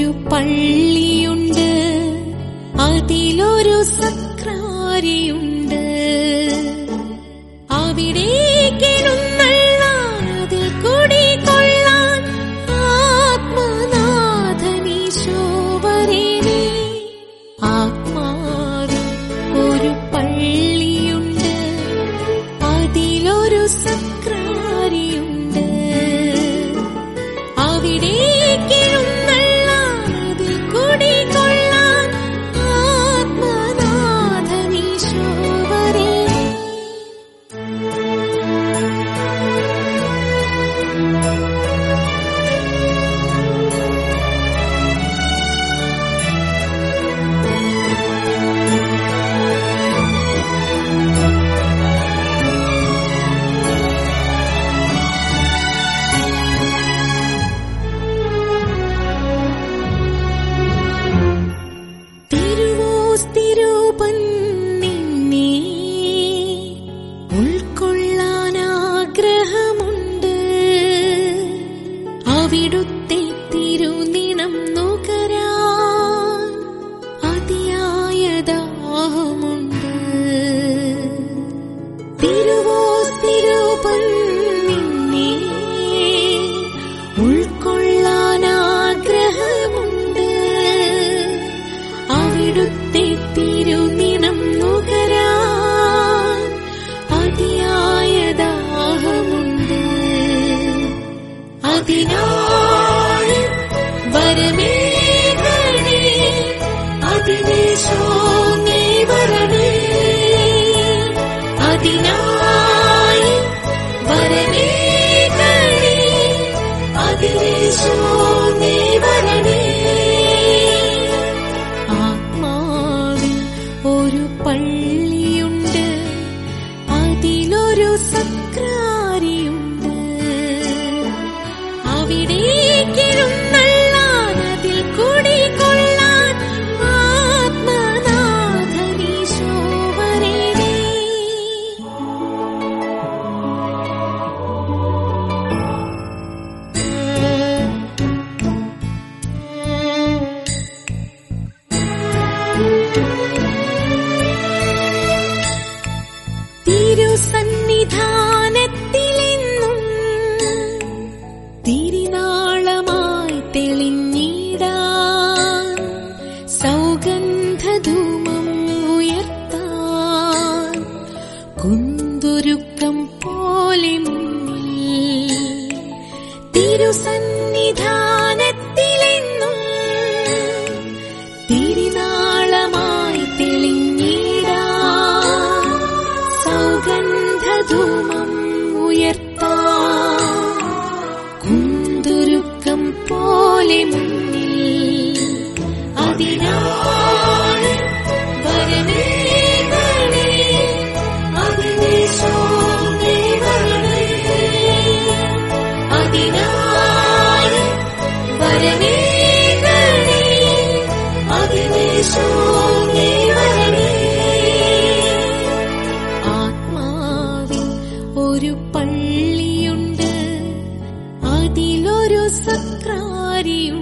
ഒരു പള്ളിയുണ്ട് അതിലൊരു സക്രാരിയുണ്ട് അവിടേക്കെഴുന്നള്ളാൻ അതിൽ കുടികൊള്ളാൻ ആത്മനാഥനീശോ വരേണേ ആത്മാവിൽ ഒരു പള്ളിയുണ്ട് അതിലൊരു സക്രാരിയുണ്ട് അവിടേക്കെഴുന്നള്ളാൻ അതിൽ കുടികൊള്ളാൻ ആത്മനാഥനീശോ വരേണേ തിരുവോസ്തിരൂപൻ നിന്നെ ഉൾക്കൊള്ളാൻ ആഗ്രഹമുണ്ട് അവിടുത്തെ തിരുനിണം നുകരാൻ അതിയായ ദാഹമുണ്ട് തിരുവോസ്തിരൂപൻ നിന്നെ ഉൾക്കൊള്ളാൻ ആഗ്രഹമുണ്ട് അവിടുത്തെ തിരുനിണം നുകരാൻ അതിയായ ദാഹമുണ്ട് അതിനായി വരമേകണേ അതിനേശോ നീ വരണേ അതിനായി വരമേകണേ അതിനേശോ നീ വരണേ ആത്മാവിൽ ഒരു പള്ളിയുണ്ട് അതിലൊരു സക്രാരിയുണ്ട് അവിടേക്കെഴുന്നള്ളാൻ അതിൽ കുടികൊള്ളാൻ ആത്മനാഥനീശോ വരേണേ തിരുസന്നിധാനത്തിലെന്നും തിരിനാളമായി തെളിഞ്ഞിടാൻ സൗഗന്ധധൂമം ഉയർത്താൻ കുന്തുരുക്കം പോലെ മുന്നിൽ തിരുസന്നിധാനത്തിലെന്നും തിരിനാളമായി തെളിഞ്ഞിടാൻ സൗഗന്ധധൂമം ഉയർത്താൻ കുന്തുരുക്കം പോലെ മുന്നിൽ അതിനായി വരനേകണേ അതിനേശോ നീ വരണേ അതിനായി വരനേകണേ അതിനേശോ നീ വരണേ ആത്മാവിൽ ഒരു പള്ളിയുണ്ട് അതിലൊരു സക്രാരിയുണ്ട്